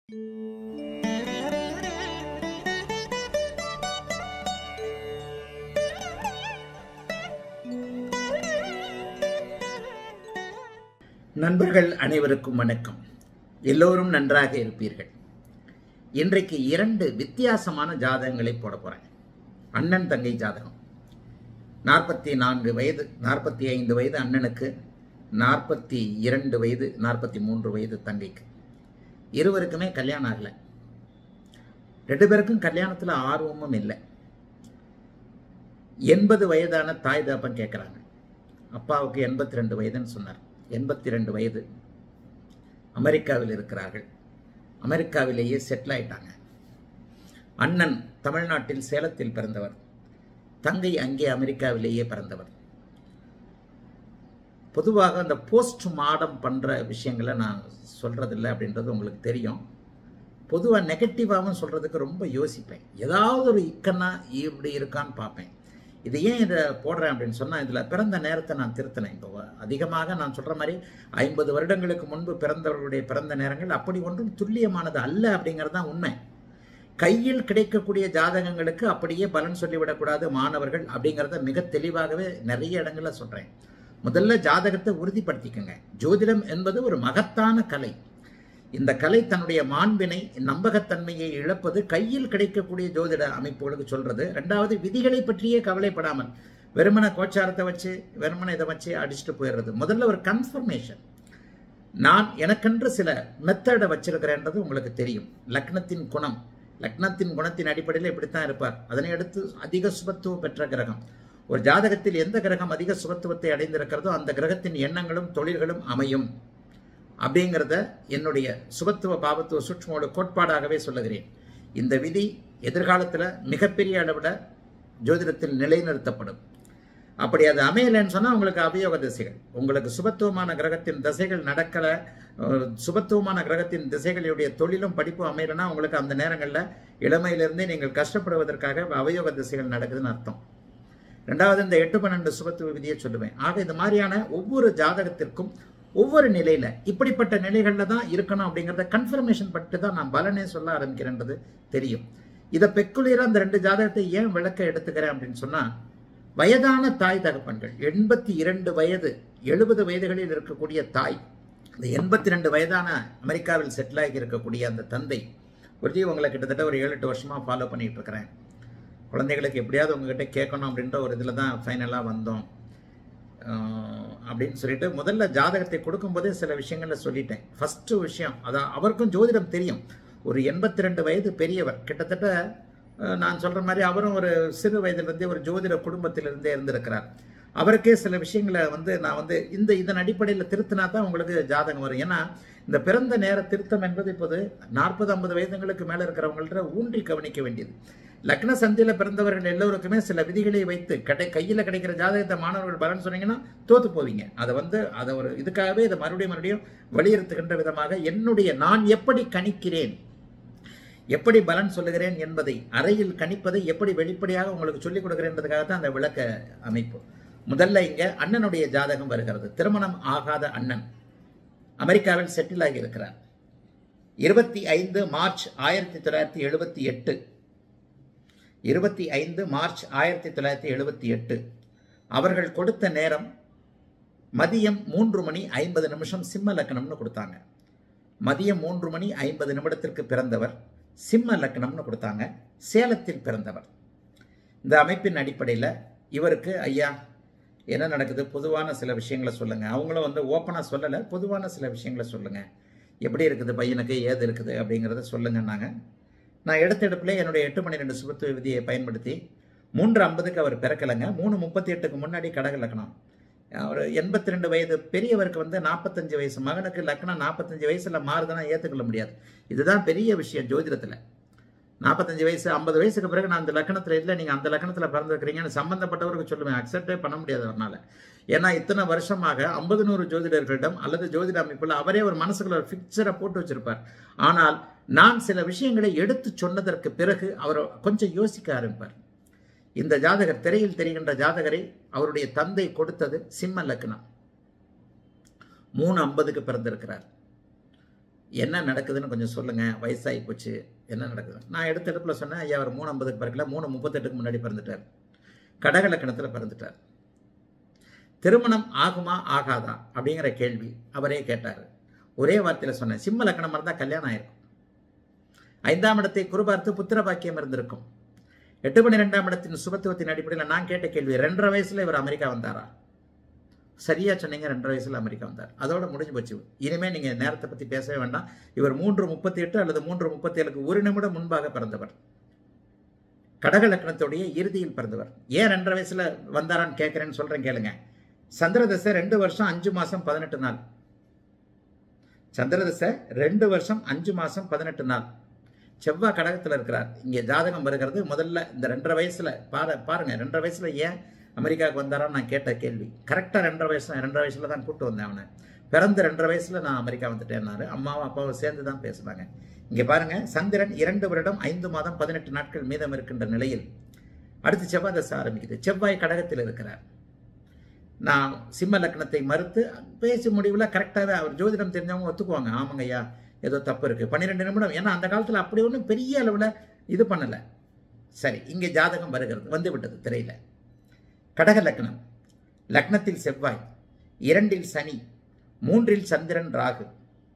நண்பர்கள் அனைவருக்கும் வணக்கம் எல்லோரும் நன்றாக இருப்பீர்கள் இன்றைக்கு இரண்டு வித்தியாசமான ஜாதகங்களை போட போறேன் அண்ணன் தங்கை ஜாதகம் நாற்பத்தி நான்கு வயது நாற்பத்தி ஐந்து வயது அண்ணனுக்கு நாற்பத்தி இரண்டு வயது நாற்பத்தி மூன்று வயது தங்கைக்கு இருவருக்குமே கல்யாணம் ஆகலை ரெண்டு பேருக்கும் கல்யாணத்தில் ஆர்வமும் இல்லை எண்பது வயதான தாய் தாப்பன் கேட்குறாங்க அப்பாவுக்கு எண்பத்தி ரெண்டு வயதுன்னு சொன்னார் எண்பத்தி ரெண்டு வயது அமெரிக்காவில் இருக்கிறார்கள் அமெரிக்காவிலேயே செட்டில் ஆயிட்டாங்க அண்ணன் தமிழ்நாட்டில் சேலத்தில் பிறந்தவர் தங்கை அங்கே அமெரிக்காவிலேயே பிறந்தவர் பொதுவாக அந்த போஸ்ட் மார்டம் பண்ணுற விஷயங்களை நான் சொல்கிறதில்ல அப்படின்றது உங்களுக்கு தெரியும் பொதுவாக நெகட்டிவாகவும் சொல்கிறதுக்கு ரொம்ப யோசிப்பேன் ஏதாவது ஒரு இக்கன்னா இப்படி இருக்கான்னு பார்ப்பேன் இது ஏன் இதை போடுறேன் அப்படின்னு சொன்னால் இதில் பிறந்த நேரத்தை நான் திருத்தினேன் இப்போ அதிகமாக நான் சொல்கிற மாதிரி ஐம்பது வருடங்களுக்கு முன்பு பிறந்தவர்களுடைய பிறந்த நேரங்கள் அப்படி ஒன்றும் துல்லியமானது அல்ல அப்படிங்கிறது தான் உண்மை கையில் கிடைக்கக்கூடிய ஜாதகங்களுக்கு அப்படியே பலன் சொல்லிவிடக்கூடாது மாணவர்கள் அப்படிங்கிறத மிக தெளிவாகவே நிறைய இடங்களில் சொல்கிறேன் முதல்ல ஜாதகத்தை உறுதிப்படுத்திக்கங்க ஜோதிடம் என்பது ஒரு மகத்தான கலை இந்த கலை தன்னுடைய மாண்பினை நம்பகத்தன்மையை இழப்பது கையில் கிடைக்கக்கூடிய ஜோதிட அமைப்புகளுக்கு சொல்றது ரெண்டாவது விதிகளை பற்றியே கவலைப்படாமல் வெறுமன கோச்சாரத்தை வச்சு வெறுமன இதை வச்சு அடிச்சுட்டு போயிடுறது முதல்ல ஒரு கன்ஃபர்மேஷன் நான் எனக்கென்று சில மெத்தடை வச்சிருக்கிறேன்றது உங்களுக்கு தெரியும் லக்னத்தின் குணம் லக்னத்தின் குணத்தின் அடிப்படையில் இப்படித்தான் இருப்பார் அதனை அடுத்து அதிக சுபத்துவம் பெற்ற கிரகம் ஒரு ஜாதகத்தில் எந்த கிரகம் அதிக சுபத்துவத்தை அடைந்திருக்கிறதோ அந்த கிரகத்தின் எண்ணங்களும் தொழில்களும் அமையும் அப்படிங்கிறத என்னுடைய சுபத்துவ பாவத்துவ சூட்சமோட கோட்பாடாகவே சொல்லுகிறேன் இந்த விதி எதிர்காலத்தில் மிகப்பெரிய அளவில் ஜோதிடத்தில் நிலைநிறுத்தப்படும் அப்படி அது அமையலைன்னு சொன்னால் உங்களுக்கு அபியோக திசைகள் உங்களுக்கு சுபத்துவமான கிரகத்தின் திசைகள் நடக்கலை சுபத்துவமான கிரகத்தின் திசைகளுடைய தொழிலும் படிப்பும் அமையலைன்னா உங்களுக்கு அந்த நேரங்களில் இளமையிலிருந்தே நீங்கள் கஷ்டப்படுவதற்காக அவயோக திசைகள் நடக்குதுன்னு அர்த்தம் ரெண்டாவது இந்த எட்டு பன்னெண்டு சுபத்துவ விதியை சொல்லுவேன் ஆக இந்த மாதிரியான ஒவ்வொரு ஜாதகத்திற்கும் ஒவ்வொரு நிலையில இப்படிப்பட்ட நிலைகள்ல தான் இருக்கணும் அப்படிங்கிறத கன்ஃபர்மேஷன் பட்டு தான் நான் பலனே சொல்ல ஆரம்பிக்கிறேன்றது தெரியும் இதை பெக்குலியரா அந்த ரெண்டு ஜாதகத்தை ஏன் விளக்க எடுத்துக்கிறேன் அப்படின்னு சொன்னா வயதான தாய் தகப்பன்கள் எண்பத்தி இரண்டு வயது எழுபது வயதுகளில் இருக்கக்கூடிய தாய் இந்த எண்பத்தி ரெண்டு வயதான அமெரிக்காவில் செட்டில் ஆகி இருக்கக்கூடிய அந்த தந்தை குருஜி உங்களை கிட்டத்தட்ட ஒரு ஏழு எட்டு வருஷமா ஃபாலோ பண்ணிட்டு இருக்கிறேன் குழந்தைகளுக்கு எப்படியாவது உங்ககிட்ட கேட்கணும் அப்படின்ற ஒரு இதில் தான் ஃபைனலாக வந்தோம் அப்படின்னு சொல்லிட்டு முதல்ல ஜாதகத்தை கொடுக்கும்போதே சில விஷயங்களில் சொல்லிட்டேன் ஃபஸ்ட்டு விஷயம் அதான் அவருக்கும் ஜோதிடம் தெரியும் ஒரு எண்பத்தி ரெண்டு வயது பெரியவர் கிட்டத்தட்ட நான் சொல்கிற மாதிரி அவரும் ஒரு சிறு வயதிலிருந்தே ஒரு ஜோதிட குடும்பத்திலிருந்தே இருந்திருக்கிறார் அவருக்கே சில விஷயங்களை வந்து நான் வந்து இந்த இதன் அடிப்படையில் திருத்தினா தான் உங்களுக்கு ஜாதகம் வரும் ஏன்னா இந்த பிறந்த நேர திருத்தம் என்பது இப்போது நாற்பது ஐம்பது வயதுங்களுக்கு மேலே இருக்கிறவங்கள்ட்ட ஊன்றி கவனிக்க வேண்டியது லக்ன சந்தியில் பிறந்தவர்கள் எல்லோருக்குமே சில விதிகளை வைத்து கடை கையில் கிடைக்கிற ஜாதகத்தை மாணவர்கள் பலன் சொன்னீங்கன்னா தோத்து போவீங்க அதை வந்து அதை ஒரு இதுக்காகவே இதை மறுபடியும் மறுபடியும் வலியுறுத்துகின்ற விதமாக என்னுடைய நான் எப்படி கணிக்கிறேன் எப்படி பலன் சொல்லுகிறேன் என்பதை அறையில் கணிப்பதை எப்படி வெளிப்படையாக உங்களுக்கு சொல்லிக் கொடுக்கிறேன்றதுக்காக தான் அந்த விளக்க அமைப்பு முதல்ல இங்க அண்ணனுடைய ஜாதகம் வருகிறது திருமணம் ஆகாத அண்ணன் அமெரிக்காவில் செட்டில் ஆகி இருக்கிறார் இருபத்தி ஐந்து மார்ச் ஆயிரத்தி தொள்ளாயிரத்தி எழுபத்தி எட்டு இருபத்தி ஐந்து மார்ச் ஆயிரத்தி தொள்ளாயிரத்தி எழுபத்தி எட்டு அவர்கள் கொடுத்த நேரம் மதியம் மூன்று மணி ஐம்பது நிமிஷம் சிம்ம லக்கணம்னு கொடுத்தாங்க மதியம் மூன்று மணி ஐம்பது நிமிடத்திற்கு பிறந்தவர் சிம்ம லக்கணம்னு கொடுத்தாங்க சேலத்தில் பிறந்தவர் இந்த அமைப்பின் அடிப்படையில் இவருக்கு ஐயா என்ன நடக்குது பொதுவான சில விஷயங்களை சொல்லுங்கள் அவங்களும் வந்து ஓப்பனாக சொல்லலை பொதுவான சில விஷயங்களை சொல்லுங்கள் எப்படி இருக்குது பையனுக்கு ஏது இருக்குது அப்படிங்கிறத சொல்லுங்கன்னாங்க நான் எடுத்த எடுப்பில் என்னுடைய எட்டு மணி ரெண்டு சுபத்துவ விதியை பயன்படுத்தி மூன்று ஐம்பதுக்கு அவர் பிறக்கலைங்க மூணு முப்பத்தி எட்டுக்கு முன்னாடி கடக லக்கணம் அவர் எண்பத்தி ரெண்டு வயது பெரியவருக்கு வந்து நாற்பத்தஞ்சு வயசு மகனுக்கு லக்னம் நாற்பத்தஞ்சு வயசுல மாறுதுன்னா ஏற்றுக்கொள்ள முடியாது இதுதான் பெரிய விஷயம் ஜோதிடத்தில் நாற்பத்தஞ்சு வயசு ஐம்பது வயசுக்கு பிறகு நான் அந்த லக்கணத்தில் இல்லை நீங்கள் அந்த லக்கணத்தில் பிறந்திருக்கிறீங்கன்னு சம்பந்தப்பட்டவருக்கு சொல்லுவேன் அக்செப்டே பண்ண முடியாது அவரால் ஏன்னா இத்தனை வருஷமாக ஐம்பது நூறு ஜோதிடர்களிடம் அல்லது ஜோதிட அமைப்பில் அவரே ஒரு மனசுக்குள்ள ஒரு ஃபிக்சரை போட்டு வச்சிருப்பார் ஆனால் நான் சில விஷயங்களை எடுத்து சொன்னதற்கு பிறகு அவர் கொஞ்சம் யோசிக்க ஆரம்பிப்பார் இந்த ஜாதகர் திரையில் தெரிகின்ற ஜாதகரை அவருடைய தந்தை கொடுத்தது சிம்ம லக்னம் மூணு ஐம்பதுக்கு பிறந்திருக்கிறார் என்ன நடக்குதுன்னு கொஞ்சம் சொல்லுங்கள் வயசாகி போச்சு என்ன நடக்குது நான் எடுத்த எடுப்பில் சொன்னேன் ஐயா அவர் மூணு ஐம்பதுக்கு பிறக்கல மூணு முப்பத்தெட்டுக்கு முன்னாடி பிறந்துட்டார் கடகலக்கணத்தில் பிறந்துட்டார் திருமணம் ஆகுமா ஆகாதா அப்படிங்கிற கேள்வி அவரே கேட்டார் ஒரே வார்த்தையில் சொன்னேன் சிம்ம லக்கணம் இருந்தால் கல்யாணம் ஆயிருக்கும் ஐந்தாம் இடத்தை குருபார்த்து புத்திர பாக்கியம் இருந்திருக்கும் எட்டு பன்னிரெண்டாம் இடத்தின் சுபத்துவத்தின் அடிப்படையில் நான் கேட்ட கேள்வி ரெண்டரை வயசுல இவர் அமெரிக்கா வந்தாரா சரியா சொன்னீங்க ரெண்டரை வயசுல அமெரிக்கா வந்தார் அதோட முடிஞ்சு போச்சு இனிமே நீங்க நேரத்தை பத்தி பேசவே வேண்டாம் இவர் மூன்று முப்பத்தி எட்டு அல்லது மூன்று முப்பத்தி ஏழுக்கு ஒரு நிமிடம் முன்பாக பிறந்தவர் கடக லக்னத்துடைய இறுதியில் பிறந்தவர் ஏன் ரெண்டரை வயசுல வந்தாரான்னு கேட்கிறேன்னு சொல்றேன் கேளுங்க சந்திரதசை ரெண்டு வருஷம் அஞ்சு மாசம் பதினெட்டு நாள் சந்திரதசை ரெண்டு வருஷம் அஞ்சு மாசம் பதினெட்டு நாள் செவ்வாய் கடகத்தில் இருக்கிறார் இங்கே ஜாதகம் வருகிறது முதல்ல இந்த ரெண்டரை வயசுல பாரு பாருங்க ரெண்டரை வயசுல ஏன் அமெரிக்காவுக்கு வந்தாரான்னு நான் கேட்ட கேள்வி கரெக்டாக ரெண்டரை வயசு ரெண்டரை வயசுல தான் கூப்பிட்டு வந்தேன் அவனை பிறந்த ரெண்டரை வயசுல நான் அமெரிக்கா வந்துட்டேன்னாரு அம்மாவும் அப்பாவும் சேர்ந்து தான் பேசுனாங்க இங்கே பாருங்க சந்திரன் இரண்டு வருடம் ஐந்து மாதம் பதினெட்டு நாட்கள் மீதம் இருக்கின்ற நிலையில் அடுத்து செவ்வாய் தசை ஆரம்பிக்குது செவ்வாய் கடகத்தில் இருக்கிறார் நான் சிம்ம லக்னத்தை மறுத்து பேசி முடிவில் கரெக்டாகவே அவர் ஜோதிடம் தெரிஞ்சவங்க ஒத்துக்குவாங்க ஆமாங்க ஐயா ஏதோ தப்பு இருக்குது பன்னிரெண்டு நிமிடம் ஏன்னா அந்த காலத்தில் அப்படி ஒன்றும் பெரிய அளவில் இது பண்ணலை சரி இங்கே ஜாதகம் வருகிறது வந்து விட்டது திரையில் கடக லக்னம் லக்னத்தில் செவ்வாய் இரண்டில் சனி மூன்றில் சந்திரன் ராகு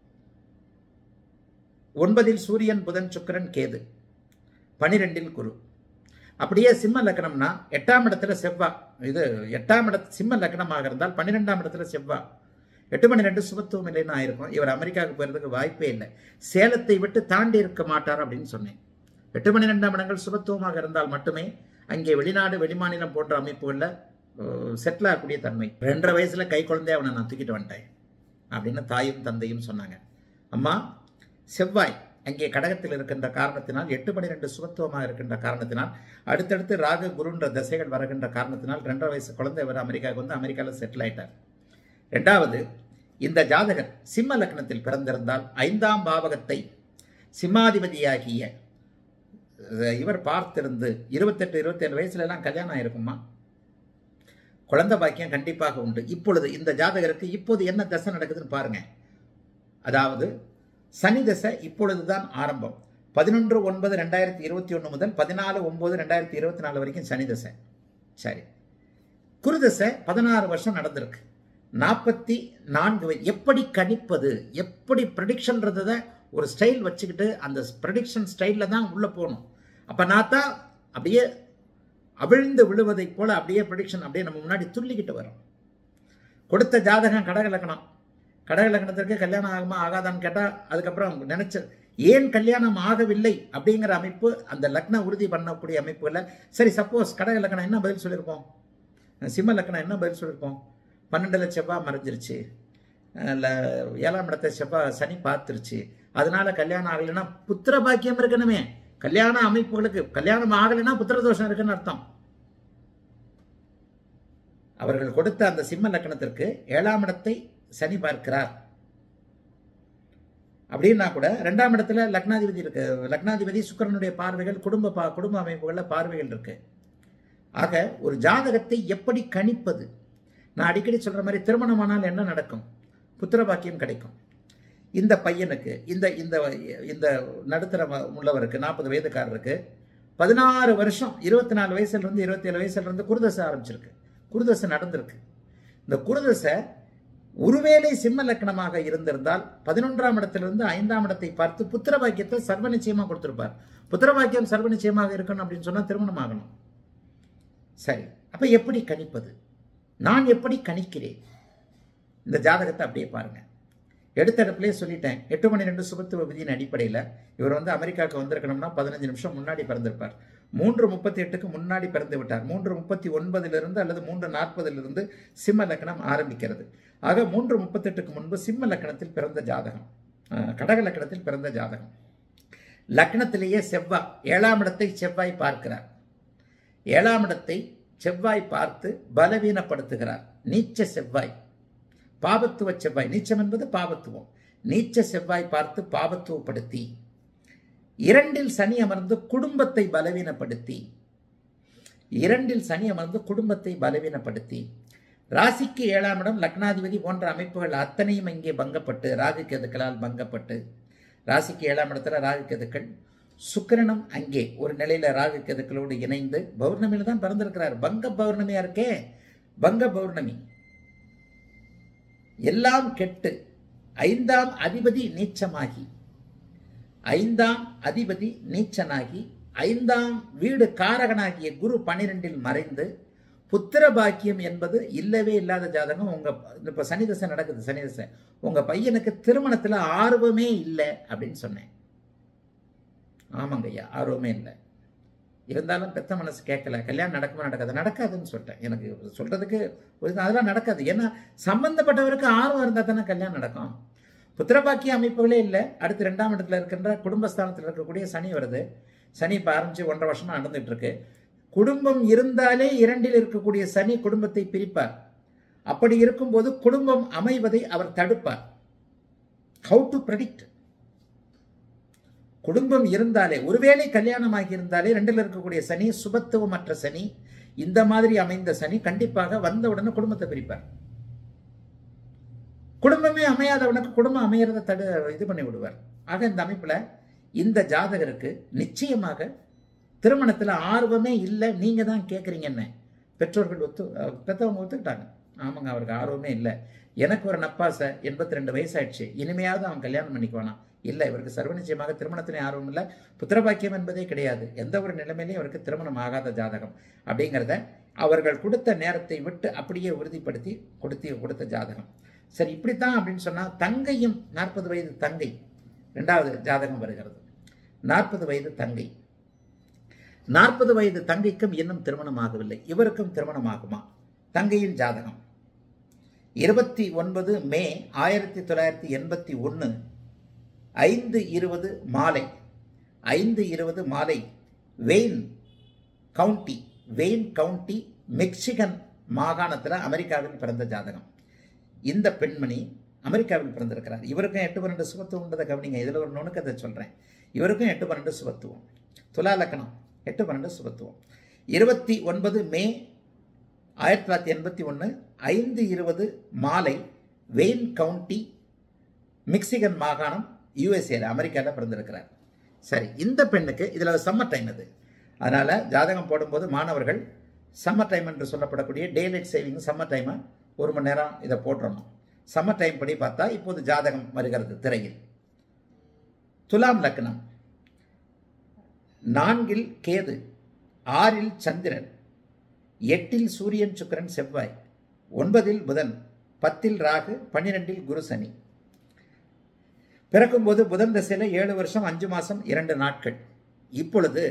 ஒன்பதில் சூரியன் புதன் சுக்கிரன் கேது பனிரெண்டில் குரு அப்படியே சிம்ம லக்னம்னா எட்டாம் இடத்துல செவ்வாய் இது எட்டாம் இட சிம்ம லக்னமாக இருந்தால் பன்னிரெண்டாம் இடத்துல செவ்வாய் எட்டு மணி ரெண்டு சுபத்துவம் இல்லைன்னு ஆயிருக்கும் இவர் அமெரிக்காவுக்கு போகிறதுக்கு வாய்ப்பே இல்லை சேலத்தை விட்டு தாண்டி இருக்க மாட்டார் அப்படின்னு சொன்னேன் எட்டு மணி ரெண்டாம் இடங்கள் சுபத்துவமாக இருந்தால் மட்டுமே அங்கே வெளிநாடு வெளிமாநிலம் போன்ற அமைப்புகளில் செட்டில் ஆகக்கூடிய தன்மை ரெண்டரை வயசுல கை குழந்தைய அவனை நான் தூக்கிட்டு வந்துட்டேன் அப்படின்னு தாயும் தந்தையும் சொன்னாங்க அம்மா செவ்வாய் அங்கே கடகத்தில் இருக்கின்ற காரணத்தினால் எட்டு மணி ரெண்டு சுபத்துவமாக இருக்கின்ற காரணத்தினால் அடுத்தடுத்து ராகு குருன்ற திசைகள் வருகின்ற காரணத்தினால் ரெண்டரை வயசு குழந்தை இவர் அமெரிக்காவுக்கு வந்து அமெரிக்காவில் செட்டில் ஆயிட்டார் ரெண்டாவது இந்த ஜாதகர் சிம்ம லக்னத்தில் பிறந்திருந்தால் ஐந்தாம் பாவகத்தை சிம்மாதிபதியாகிய இவர் பார்த்திருந்து இருபத்தெட்டு இருபத்தேழு வயசுல எல்லாம் கல்யாணம் ஆயிருக்குமா குழந்தை பாக்கியம் கண்டிப்பாக உண்டு இப்பொழுது இந்த ஜாதகருக்கு இப்போது என்ன தசை நடக்குதுன்னு பாருங்க அதாவது சனி தசை இப்பொழுதுதான் ஆரம்பம் பதினொன்று ஒன்பது ரெண்டாயிரத்தி இருபத்தி ஒன்று முதல் பதினாலு ஒன்பது ரெண்டாயிரத்தி இருபத்தி நாலு வரைக்கும் சனி தசை சரி குருதசை பதினாறு வருஷம் நடந்திருக்கு நாற்பத்தி நான்கு எப்படி கணிப்பது எப்படி ப்ரெடிக்ஷன்றதை ஒரு ஸ்டைல் வச்சுக்கிட்டு அந்த ப்ரெடிக்ஷன் ஸ்டைலில் தான் உள்ளே போகணும் அப்போ நான் தான் அப்படியே அவிழ்ந்து விழுவதைப் போல அப்படியே ப்ரெடிக்ஷன் அப்படியே நம்ம முன்னாடி துள்ளிக்கிட்டு வரும் கொடுத்த ஜாதகம் கடக லக்னம் கடக லக்னத்திற்கு கல்யாணம் ஆகுமா ஆகாதான்னு கேட்டால் அதுக்கப்புறம் நினைச்ச ஏன் கல்யாணம் ஆகவில்லை அப்படிங்கிற அமைப்பு அந்த லக்னம் உறுதி பண்ணக்கூடிய அமைப்புகளில் சரி சப்போஸ் கடக லக்னம் என்ன பதில் சொல்லியிருப்போம் சிம்ம லக்னம் என்ன பதில் சொல்லியிருப்போம் பன்னெண்டுல செவ்வாய் மறைஞ்சிருச்சு இல்லை ஏழாம் இடத்தை செவ்வாய் சனி பார்த்துருச்சு அதனால கல்யாணம் ஆகலைன்னா புத்திர பாக்கியம் இருக்கணுமே கல்யாண அமைப்புகளுக்கு கல்யாணம் ஆகலைன்னா புத்திர தோஷம் இருக்குன்னு அர்த்தம் அவர்கள் கொடுத்த அந்த சிம்ம லக்கணத்திற்கு ஏழாம் இடத்தை சனி பார்க்கிறார் அப்படின்னா கூட ரெண்டாம் இடத்துல லக்னாதிபதி இருக்கு லக்னாதிபதி சுக்கரனுடைய பார்வைகள் குடும்ப பா குடும்ப அமைப்புகளில் பார்வைகள் இருக்கு ஆக ஒரு ஜாதகத்தை எப்படி கணிப்பது நான் அடிக்கடி சொல்ற மாதிரி திருமணமானால் என்ன நடக்கும் புத்திர பாக்கியம் கிடைக்கும் இந்த பையனுக்கு இந்த இந்த இந்த நடுத்தர உள்ளவருக்கு நாற்பது வயதுக்காரருக்கு பதினாறு வருஷம் இருபத்தி நாலு வயசுல இருந்து இருபத்தி ஏழு வயசுல இருந்து குருதசை ஆரம்பிச்சிருக்கு குருதசை நடந்திருக்கு இந்த குருதசை ஒருவேளை சிம்ம லக்கணமாக இருந்திருந்தால் பதினொன்றாம் இடத்திலிருந்து ஐந்தாம் இடத்தை பார்த்து புத்திர பாக்கியத்தை சர்வ நிச்சயமா கொடுத்திருப்பார் புத்திர பாக்கியம் சர்வ நிச்சயமாக இருக்கணும் அப்படின்னு சொன்னா திருமணம் ஆகணும் சரி அப்ப எப்படி கணிப்பது நான் எப்படி கணிக்கிறேன் இந்த ஜாதகத்தை அப்படியே பாருங்க எடுத்த இடத்துலயே சொல்லிட்டேன் எட்டு மணி ரெண்டு சுபத்துவ விதியின் அடிப்படையில் இவர் வந்து அமெரிக்காவுக்கு வந்திருக்கணும்னா பதினஞ்சு நிமிஷம் முன்னாடி பிறந்திருப்பார் மூன்று முப்பத்தி எட்டுக்கு முன்னாடி பிறந்து விட்டார் மூன்று முப்பத்தி ஒன்பதிலிருந்து அல்லது மூன்று நாற்பதிலிருந்து சிம்ம லக்கணம் ஆரம்பிக்கிறது ஆக மூன்று முப்பத்தெட்டுக்கு முன்பு சிம்ம லக்கணத்தில் பிறந்த ஜாதகம் கடக லக்கணத்தில் பிறந்த ஜாதகம் லக்னத்திலேயே செவ்வாய் ஏழாம் இடத்தை செவ்வாய் பார்க்கிறார் ஏழாம் இடத்தை செவ்வாய் பார்த்து பலவீனப்படுத்துகிறார் நீச்ச செவ்வாய் பாபத்துவ செவ்வாய் நீச்சம் என்பது பாபத்துவம் நீச்ச செவ்வாய் பார்த்து பாபத்துவப்படுத்தி இரண்டில் சனி அமர்ந்து குடும்பத்தை பலவீனப்படுத்தி இரண்டில் சனி அமர்ந்து குடும்பத்தை பலவீனப்படுத்தி ராசிக்கு ஏழாம் இடம் லக்னாதிபதி போன்ற அமைப்புகள் அத்தனையும் இங்கே பங்கப்பட்டு ராகு கேதுக்களால் பங்கப்பட்டு ராசிக்கு ஏழாம் இடத்துல ராகு கேதுக்கள் சுக்கிரனும் அங்கே ஒரு நிலையில ராகு கேதுக்களோடு இணைந்து பௌர்ணமியில தான் பிறந்திருக்கிறார் பங்க பௌர்ணமியா இருக்கே பங்க பௌர்ணமி எல்லாம் கெட்டு ஐந்தாம் அதிபதி நீச்சமாகி ஐந்தாம் அதிபதி நீச்சனாகி ஐந்தாம் வீடு காரகனாகிய குரு பனிரெண்டில் மறைந்து புத்திர பாக்கியம் என்பது இல்லவே இல்லாத ஜாதகம் உங்க இப்ப சனி தசை நடக்குது சனி தசை உங்க பையனுக்கு திருமணத்துல ஆர்வமே இல்லை அப்படின்னு சொன்னேன் ஆமாங்க ஐயா ஆர்வமே இல்லை இருந்தாலும் பெத்த மனசு கேட்கல கல்யாணம் நடக்குமா நடக்காது நடக்காதுன்னு சொல்லிட்டேன் எனக்கு சொல்றதுக்கு ஒரு அதெல்லாம் நடக்காது ஏன்னா சம்பந்தப்பட்டவருக்கு ஆர்வம் இருந்தால் தானே கல்யாணம் நடக்கும் புத்திரபாக்கிய அமைப்புகளே இல்லை அடுத்து ரெண்டாம் இடத்துல இருக்கின்ற குடும்பஸ்தானத்தில் இருக்கக்கூடிய சனி வருது சனி இப்போ ஆரம்பிச்சு ஒன்றரை வருஷமா நடந்துட்டு இருக்கு குடும்பம் இருந்தாலே இரண்டில் இருக்கக்கூடிய சனி குடும்பத்தை பிரிப்பார் அப்படி இருக்கும்போது குடும்பம் அமைவதை அவர் தடுப்பார் ஹவு டு ப்ரெடிக்ட் குடும்பம் இருந்தாலே ஒருவேளை கல்யாணமாகி இருந்தாலே ரெண்டில் இருக்கக்கூடிய சனி சுபத்துவமற்ற சனி இந்த மாதிரி அமைந்த சனி கண்டிப்பாக வந்த உடனே குடும்பத்தை பிரிப்பார் குடும்பமே அமையாதவனுக்கு குடும்பம் அமையறத தடு இது பண்ணி விடுவார் ஆக இந்த அமைப்புல இந்த ஜாதகருக்கு நிச்சயமாக திருமணத்துல ஆர்வமே இல்லை நீங்க தான் கேட்குறீங்கன்னு பெற்றோர்கள் ஒத்து அஹ் பெத்தவங்க ஒத்துக்கிட்டாங்க ஆமாங்க அவருக்கு ஆர்வமே இல்லை எனக்கு ஒரு நப்பாசை எண்பத்தி ரெண்டு வயசாயிடுச்சு இனிமையாவது அவன் கல்யாணம் பண்ணிக்குவானா இல்லை இவருக்கு சர்வ நிச்சயமாக திருமணத்திலே ஆர்வம் இல்லை புத்திரபாக்கியம் என்பதே கிடையாது எந்த ஒரு நிலைமையிலையும் அவருக்கு திருமணம் ஆகாத ஜாதகம் அப்படிங்கிறத அவர்கள் கொடுத்த நேரத்தை விட்டு அப்படியே உறுதிப்படுத்தி கொடுத்தி கொடுத்த ஜாதகம் சரி இப்படித்தான் அப்படின்னு சொன்னா தங்கையும் நாற்பது வயது தங்கை ரெண்டாவது ஜாதகம் வருகிறது நாற்பது வயது தங்கை நாற்பது வயது தங்கைக்கும் இன்னும் திருமணம் ஆகவில்லை இவருக்கும் திருமணம் ஆகுமா தங்கையின் ஜாதகம் இருபத்தி ஒன்பது மே ஆயிரத்தி தொள்ளாயிரத்தி எண்பத்தி ஒன்று ஐந்து இருபது மாலை ஐந்து இருபது மாலை Wayne County Wayne County Michigan மாகாணத்தில் அமெரிக்காவில் பிறந்த ஜாதகம் இந்த பெண்மணி அமெரிக்காவில் பிறந்திருக்கிறார் இவருக்கும் எட்டு பன்னெண்டு சுபத்துவம் உண்டதை கவனிங்க இதில் ஒரு நுணுக்கத்தை சொல்கிறேன் இவருக்கும் எட்டு பன்னெண்டு சுபத்துவம் துலா லக்கணம் எட்டு பன்னெண்டு சுபத்துவம் இருபத்தி ஒன்பது மே ஆயிரத்தி தொள்ளாயிரத்தி எண்பத்தி ஒன்று ஐந்து இருபது மாலை வெயின் கவுண்டி மிக்சிகன் மாகாணம் யூஎஸ்ஏல அமெரிக்காவில் பிறந்திருக்கிறார் சரி இந்த பெண்ணுக்கு இதில் சம்மர் டைம் அது அதனால் ஜாதகம் போடும்போது மாணவர்கள் சம்மர் டைம் என்று சொல்லப்படக்கூடிய டேலைட் சேவிங் சம்மர் டைமை ஒரு மணி நேரம் இதை போட்டுறணும் சம்மர் டைம் படி பார்த்தா இப்போது ஜாதகம் வருகிறது திரையில் துலாம் லக்னம் நான்கில் கேது ஆறில் சந்திரன் எட்டில் சூரியன் சுக்கிரன் செவ்வாய் ஒன்பதில் புதன் பத்தில் ராகு பன்னிரெண்டில் குரு சனி பிறக்கும்போது புதன் திசையில ஏழு வருஷம் அஞ்சு மாசம் இரண்டு நாட்கள் இப்பொழுது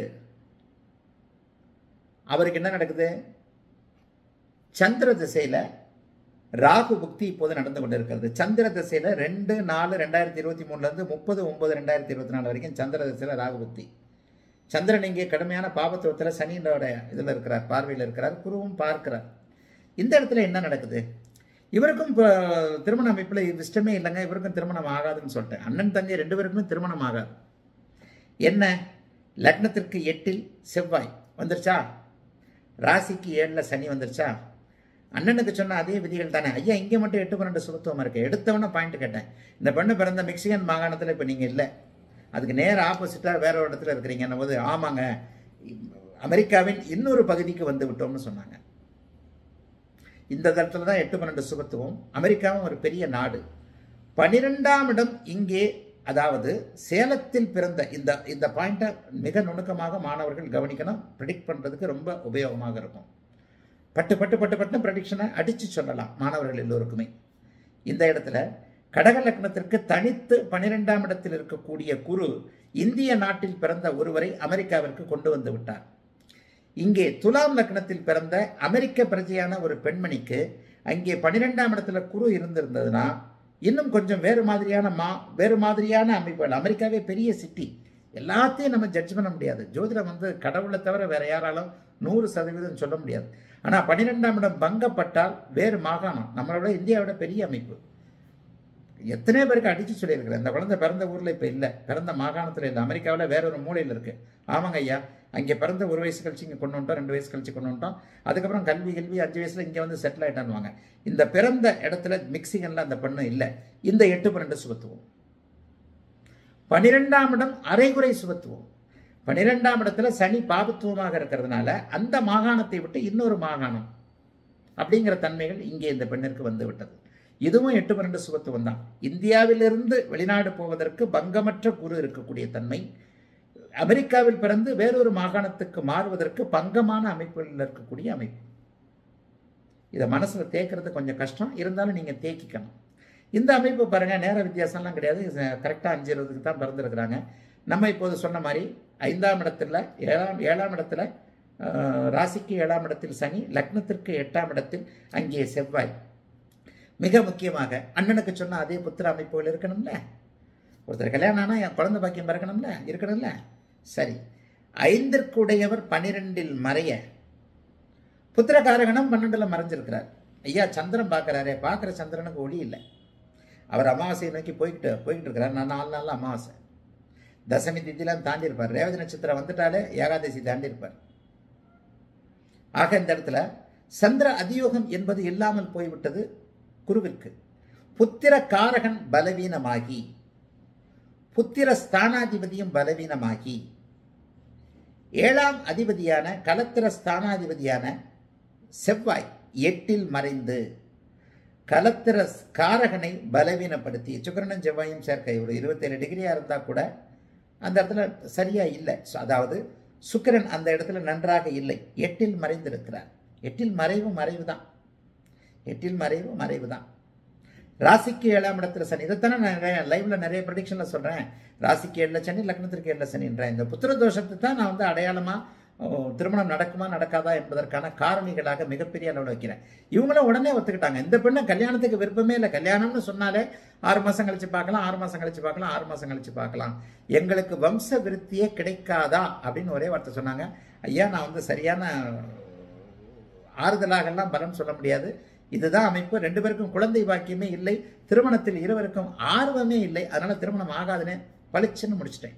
அவருக்கு என்ன நடக்குது சந்திர திசையில ராகு புக்தி இப்போது நடந்து கொண்டிருக்கிறது சந்திர திசையில ரெண்டு நாலு ரெண்டாயிரத்தி இருபத்தி மூணுல இருந்து முப்பது ஒன்பது ரெண்டாயிரத்தி இருபத்தி நாலு வரைக்கும் சந்திர திசையில ராகு புக்தி சந்திரன் இங்கே கடுமையான பாபத்துவத்தில் சனியோட இதில் இருக்கிறார் பார்வையில் இருக்கிறார் குருவும் பார்க்கிறார் இந்த இடத்துல என்ன நடக்குது இவருக்கும் இப்போ திருமண அமைப்பில் இஷ்டமே இல்லைங்க இவருக்கும் திருமணம் ஆகாதுன்னு சொல்லிட்டேன் அண்ணன் தங்கை ரெண்டு பேருக்குமே திருமணம் ஆகாது என்ன லக்னத்திற்கு எட்டில் செவ்வாய் வந்துருச்சா ராசிக்கு ஏழில் சனி வந்துருச்சா அண்ணனுக்கு சொன்ன அதே விதிகள் தானே ஐயா இங்கே மட்டும் எட்டு பன்னெண்டு சுபத்துவம் இருக்கு எடுத்தவொன்னே பாயிண்ட் கேட்டேன் இந்த பெண்ணு பிறந்த மெக்சிகன் மாகாணத்தில் இப்போ நீங்கள் இல்லை அதுக்கு நேர் ஆப்போசிட்டாக வேற ஒரு இடத்துல இருக்கிறீங்க போது ஆமாங்க அமெரிக்காவின் இன்னொரு பகுதிக்கு வந்து விட்டோம்னு சொன்னாங்க இந்த தளத்தில் தான் எட்டு பன்னெண்டு சுபத்துவம் அமெரிக்காவும் ஒரு பெரிய நாடு பனிரெண்டாம் இடம் இங்கே அதாவது சேலத்தில் பிறந்த இந்த இந்த பாயிண்ட்டை மிக நுணுக்கமாக மாணவர்கள் கவனிக்கணும் ப்ரிடிக்ட் பண்ணுறதுக்கு ரொம்ப உபயோகமாக இருக்கும் பட்டு பட்டு பட்டு பட்டு ப்ரடிக்ஷனை அடித்து சொல்லலாம் மாணவர்கள் எல்லோருக்குமே இந்த இடத்துல கடக லக்னத்திற்கு தனித்து பனிரெண்டாம் இடத்தில் இருக்கக்கூடிய குரு இந்திய நாட்டில் பிறந்த ஒருவரை அமெரிக்காவிற்கு கொண்டு வந்து விட்டார் இங்கே துலாம் லக்னத்தில் பிறந்த அமெரிக்க பிரஜையான ஒரு பெண்மணிக்கு அங்கே பனிரெண்டாம் இடத்துல குரு இருந்திருந்ததுன்னா இன்னும் கொஞ்சம் வேறு மாதிரியான மா வேறு மாதிரியான அமைப்புகள் அமெரிக்காவே பெரிய சிட்டி எல்லாத்தையும் நம்ம ஜட்ஜ் பண்ண முடியாது ஜோதிடம் வந்து கடவுளை தவிர வேற யாராலும் நூறு சதவீதம் சொல்ல முடியாது ஆனால் பன்னிரெண்டாம் இடம் பங்கப்பட்டால் வேறு மாகாணம் நம்மளோட இந்தியாவோட பெரிய அமைப்பு எத்தனை பேருக்கு அடித்து சொல்லியிருக்கிறேன் இந்த குழந்தை பிறந்த ஊரில் இப்போ இல்லை பிறந்த மாகாணத்தில் இல்லை அமெரிக்காவில் வேற ஒரு மூலையில் இருக்கு ஆமாங்க ஐயா அங்கே பிறந்த ஒரு வயசு கழிச்சு இங்கே கொண்டு வந்துட்டோம் ரெண்டு வயசு கழிச்சு கொண்டு வந்துட்டோம் அதுக்கப்புறம் கல்வி கல்வி அஞ்சு வயசுல இங்கே வந்து செட்டில் ஆயிட்டான்வாங்க இந்த பிறந்த இடத்துல மிக்சிங்கன்ல அந்த பெண்ணு இல்லை இந்த எட்டு பன்னெண்டு சுபத்துவம் பனிரெண்டாம் இடம் அரைகுறை சுபத்துவம் பனிரெண்டாம் இடத்துல சனி பாபத்துவமாக இருக்கிறதுனால அந்த மாகாணத்தை விட்டு இன்னொரு மாகாணம் அப்படிங்கிற தன்மைகள் இங்கே இந்த பெண்ணிற்கு வந்து விட்டது இதுவும் எட்டு பன்னெண்டு சுபத்துவம் தான் இந்தியாவிலிருந்து வெளிநாடு போவதற்கு பங்கமற்ற குரு இருக்கக்கூடிய தன்மை அமெரிக்காவில் பிறந்து வேறொரு மாகாணத்துக்கு மாறுவதற்கு பங்கமான அமைப்புகளில் இருக்கக்கூடிய அமைப்பு இதை மனசில் தேய்க்கிறது கொஞ்சம் கஷ்டம் இருந்தாலும் நீங்கள் தேக்கிக்கணும் இந்த அமைப்பு பாருங்கள் நேர வித்தியாசம்லாம் கிடையாது கரெக்டாக அஞ்சு இருபதுக்கு தான் பிறந்திருக்கிறாங்க நம்ம இப்போது சொன்ன மாதிரி ஐந்தாம் இடத்துல ஏழாம் ஏழாம் இடத்துல அஹ், ராசிக்கு ஏழாம் இடத்தில் சனி லக்னத்திற்கு எட்டாம் இடத்தில் அங்கே செவ்வாய் மிக முக்கியமாக அண்ணனுக்கு சொன்ன அதே புத்திர அமைப்புகள் இருக்கணும்ல ஒருத்தர் கல்யாணம் ஆனால் என் குழந்தை பாக்கியம் பிறக்கணும்ல இருக்கணும்ல சரி ஐந்திற்குடையவர் பனிரெண்டில் மறைய புத்திரகாரகணம் பன்னெண்டில் மறைஞ்சிருக்கிறார் ஐயா சந்திரன் பார்க்குறாரே பார்க்குற சந்திரனுக்கு ஒளி இல்லை அவர் அமாவாசையை நோக்கி போய்கிட்டு போய்கிட்டு இருக்கிறார் நான் நாலு நாள் அமாவாசை தசமி திதிலாம் தாண்டி இருப்பார் ரேவதி நட்சத்திரம் வந்துட்டாலே ஏகாதசி தாண்டி இருப்பார் ஆக இந்த இடத்துல சந்திர அதியோகம் என்பது இல்லாமல் போய்விட்டது குருவிற்கு புத்திர காரகன் பலவீனமாகி புத்திர ஸ்தானாதிபதியும் பலவீனமாகி ஏழாம் அதிபதியான கலத்திர ஸ்தானாதிபதியான செவ்வாய் எட்டில் மறைந்து கலத்திர காரகனை பலவீனப்படுத்தி சுக்கிரனும் செவ்வாயும் சேர்க்க ஒரு இருபத்தேழு டிகிரியாக இருந்தால் கூட அந்த இடத்துல சரியா இல்லை So, அதாவது சுக்கிரன் அந்த இடத்துல நன்றாக இல்லை எட்டில் மறைந்திருக்கிறார் எட்டில் மறைவு மறைவு தான் எட்டில் மறைவு மறைவு தான் ராசிக்கு ஏழாம் இடத்துல சனி இதைத்தானே நான் நிறைய லைவ்ல நிறைய ப்ரடிக்ஷன்ல சொல்றேன் ராசிக்கு ஏழுல சனி லக்னத்திற்கு ஏழுல சனின்றேன் இந்த புத்திர தோஷத்தை தான் நான் வந்து அடையாளமா ஓ, திருமணம் நடக்குமா நடக்காதா என்பதற்கான காரணிகளாக மிகப்பெரிய அளவில் வைக்கிறேன் இவங்களும் உடனே ஒத்துக்கிட்டாங்க இந்த பெண்ணு கல்யாணத்துக்கு விருப்பமே இல்லை கல்யாணம்னு சொன்னாலே ஆறு மாசம் கழிச்சு பார்க்கலாம் ஆறு மாசம் கழிச்சு பார்க்கலாம் ஆறு மாசம் கழிச்சு பார்க்கலாம் எங்களுக்கு வம்ச விருத்தியே கிடைக்காதா அப்படின்னு ஒரே வார்த்தை சொன்னாங்க ஐயா நான் வந்து சரியான ஆறுதலாகலாம் பலன் சொல்ல முடியாது இதுதான் அமைப்பு ரெண்டு பேருக்கும் குழந்தை பாக்கியமே இல்லை திருமணத்தில் இருவருக்கும் ஆர்வமே இல்லை அதனால திருமணம் ஆகாதுன்னு பளிச்சுன்னு முடிச்சிட்டேன்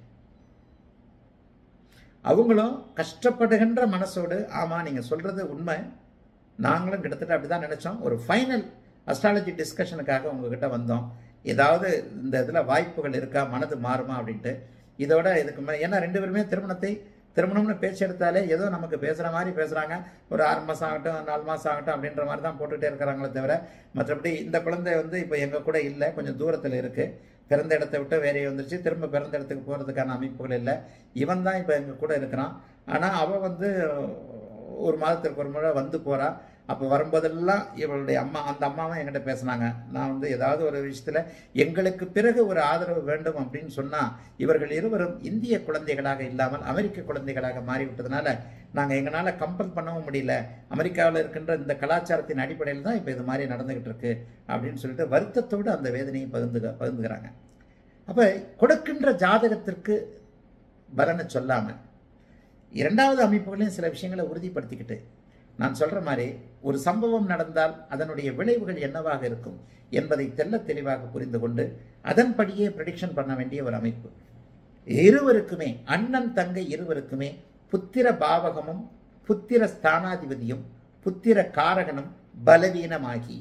அவங்களும் கஷ்டப்படுகின்ற மனசோடு ஆமா நீங்க சொல்றது உண்மை நாங்களும் கிட்டத்தட்ட அப்படிதான் நினைச்சோம் ஒரு ஃபைனல் அஸ்ட்ராலஜி டிஸ்கஷனுக்காக உங்ககிட்ட வந்தோம் ஏதாவது இந்த இதில் வாய்ப்புகள் இருக்கா மனது மாறுமா அப்படின்ட்டு இதோட இதுக்கு மே ஏன்னா ரெண்டு பேருமே திருமணத்தை திருமணம்னு பேச்சு எடுத்தாலே ஏதோ நமக்கு பேசுகிற மாதிரி பேசுகிறாங்க ஒரு ஆறு மாதம் ஆகட்டும் நாலு மாதம் ஆகட்டும் அப்படின்ற மாதிரி தான் போட்டுகிட்டே இருக்கிறாங்களே தவிர மற்றபடி இந்த குழந்தை வந்து இப்போ எங்கள் கூட இல்லை கொஞ்சம் தூரத்தில் இருக்குது பிறந்த இடத்த விட்டு வேறே வந்துருச்சு திரும்ப பிறந்த இடத்துக்கு போகிறதுக்கான அமைப்புகள் இல்லை இவன் தான் இப்போ எங்கள் கூட இருக்கிறான் ஆனால் அவள் வந்து ஒரு மாதத்திற்கு ஒரு முறை வந்து போகிறா அப்போ வரும்போதெல்லாம் இவளுடைய அம்மா அந்த அம்மாவும் என்கிட்ட பேசுனாங்க நான் வந்து ஏதாவது ஒரு விஷயத்தில் எங்களுக்கு பிறகு ஒரு ஆதரவு வேண்டும் அப்படின்னு சொன்னால் இவர்கள் இருவரும் இந்திய குழந்தைகளாக இல்லாமல் அமெரிக்க குழந்தைகளாக மாறிவிட்டதுனால நாங்கள் எங்களால் கம்பல் பண்ணவும் முடியல அமெரிக்காவில் இருக்கின்ற இந்த கலாச்சாரத்தின் அடிப்படையில் தான் இப்போ இது மாதிரி நடந்துகிட்டு இருக்கு அப்படின்னு சொல்லிட்டு வருத்தத்தோடு அந்த வேதனையை பகிர்ந்து பகிர்ந்துக்கிறாங்க அப்போ கொடுக்கின்ற ஜாதகத்திற்கு பலனை சொல்லாமல் இரண்டாவது அமைப்புகளையும் சில விஷயங்களை உறுதிப்படுத்திக்கிட்டு நான் சொல்ற மாதிரி ஒரு சம்பவம் நடந்தால் அதனுடைய விளைவுகள் என்னவாக இருக்கும் என்பதை தெல்ல தெளிவாக புரிந்து கொண்டு அதன்படியே ப்ரெடிக்ஷன் பண்ண வேண்டிய ஒரு அமைப்பு இருவருக்குமே அண்ணன் தங்கை இருவருக்குமே புத்திர பாவகமும் புத்திர ஸ்தானாதிபதியும் புத்திர காரகனும் பலவீனமாகி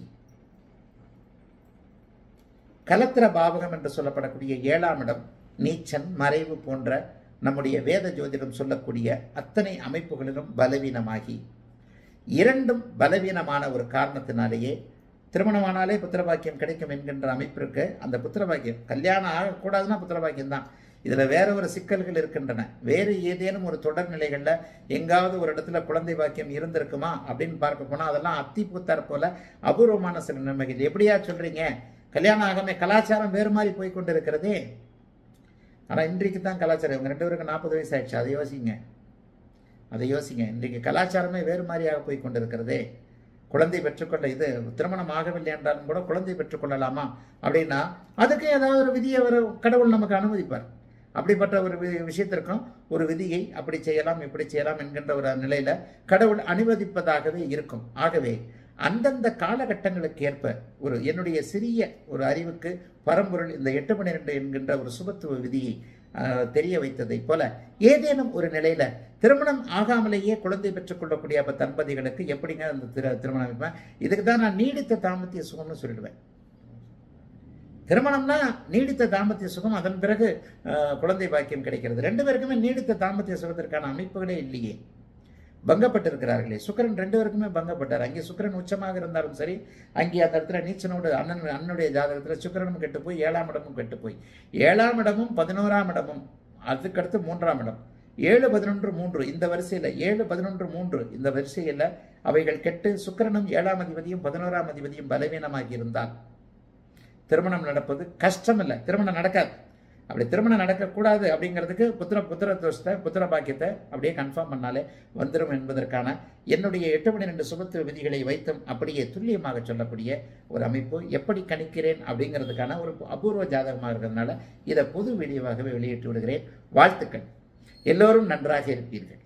கலத்திர பாவகம் என்று சொல்லப்படக்கூடிய ஏழாம் இடம் நீச்சன் மறைவு போன்ற நம்முடைய வேத ஜோதிடம் சொல்லக்கூடிய அத்தனை அமைப்புகளிலும் பலவீனமாகி இரண்டும் பலவீனமான ஒரு காரணத்தினாலேயே திருமணமானாலே புத்திரபாக்கியம் கிடைக்கும் என்கின்ற அமைப்பிற்கு அந்த புத்திரபாக்கியம் கல்யாணம் ஆகக்கூடாதுன்னா புத்திரபாக்கியம் தான் இதில் வேற ஒரு சிக்கல்கள் இருக்கின்றன வேறு ஏதேனும் ஒரு தொடர் நிலைகளில் எங்காவது ஒரு இடத்துல குழந்தை பாக்கியம் இருந்திருக்குமா அப்படின்னு பார்க்க போனால் அதெல்லாம் அத்தி பூத்தார் போல அபூர்வமான சில நிலைமைகள் எப்படியா சொல்றீங்க கல்யாணம் ஆகாம கலாச்சாரம் வேறு மாதிரி போய் கொண்டு இருக்கிறதே ஆனால் இன்றைக்கு தான் கலாச்சாரம் இவங்க ரெண்டு பேருக்கு நாற்பது வயசு ஆயிடுச்சு அதை யோசிங்க அதை யோசிங்க இன்றைக்கு கலாச்சாரமே வேறு மாதிரியாக போய் கொண்டிருக்கிறதே குழந்தை பெற்றுக்கொள்ள இது திருமணம் ஆகவில்லை என்றாலும் கூட குழந்தை பெற்றுக்கொள்ளலாமா அப்படின்னா அதுக்கு ஏதாவது ஒரு விதியை ஒரு கடவுள் நமக்கு அனுமதிப்பார் அப்படிப்பட்ட ஒரு வி- விஷயத்திற்கும் ஒரு விதியை அப்படி செய்யலாம் இப்படி செய்யலாம் என்கின்ற ஒரு நிலையில கடவுள் அனுமதிப்பதாகவே இருக்கும் ஆகவே அந்தந்த காலகட்டங்களுக்கு ஏற்ப ஒரு என்னுடைய சிறிய ஒரு அறிவுக்கு பரம்பொருள் இந்த எட்டு பன்னிரெண்டு என்கின்ற ஒரு சுபத்துவ விதியை ஆஹ், தெரிய வைத்ததைப் போல ஏதேனும் ஒரு நிலையில திருமணம் ஆகாமலேயே குழந்தை பெற்றுக்கொள்ளக்கூடிய அப்ப தம்பதிகளுக்கு எப்படிங்க அந்த திரு திருமணம் வைப்பேன் இதுக்கு தான் நான் நீடித்த தாமத்திய சுகம்னு சொல்லிடுவேன் திருமணம்னா நீடித்த தாம்பத்திய சுகம் அதன் பிறகு அஹ், குழந்தை பாக்கியம் கிடைக்கிறது ரெண்டு பேருக்குமே நீடித்த தாம்பத்திய சுகத்திற்கான அமைப்புகளே இல்லையே பங்கப்பட்டிருக்கிறார்களே சுக்கிரன் ரெண்டு பேருக்குமே பங்கப்பட்டார் அங்கே சுக்கிரன் உச்சமாக இருந்தாலும் சரி அங்கே அந்த இடத்துல நீச்சனோடு அண்ணன் அண்ணனுடைய ஜாதகத்தில் சுக்கிரனும் கெட்டு போய் ஏழாம் இடமும் கெட்டு போய் ஏழாம் இடமும் பதினோராம் இடமும் அதுக்கடுத்து மூன்றாம் இடம் ஏழு பதினொன்று மூன்று இந்த வரிசையில் ஏழு பதினொன்று மூன்று இந்த வரிசையில் அவைகள் கெட்டு சுக்கிரனும் ஏழாம் அதிபதியும் பதினோராம் அதிபதியும் பலவீனமாகி இருந்தால் திருமணம் நடப்பது கஷ்டம் இல்லை திருமணம் நடக்காது அப்படி திருமணம் நடக்கக்கூடாது அப்படிங்கிறதுக்கு புத்திர புத்திர தோஷத்தை புத்திர பாக்கியத்தை அப்படியே கன்ஃபார்ம் பண்ணாலே வந்துடும் என்பதற்கான என்னுடைய எட்டு மணி ரெண்டு சுபத்துவ விதிகளை வைத்தும் அப்படியே துல்லியமாக சொல்லக்கூடிய ஒரு அமைப்பு எப்படி கணிக்கிறேன் அப்படிங்கிறதுக்கான ஒரு அபூர்வ ஜாதகமாக இருக்கிறதுனால இதை புது வீடியோவாகவே வெளியிட்டு விடுகிறேன் வாழ்த்துக்கள் எல்லோரும் நன்றாக இருப்பீர்கள்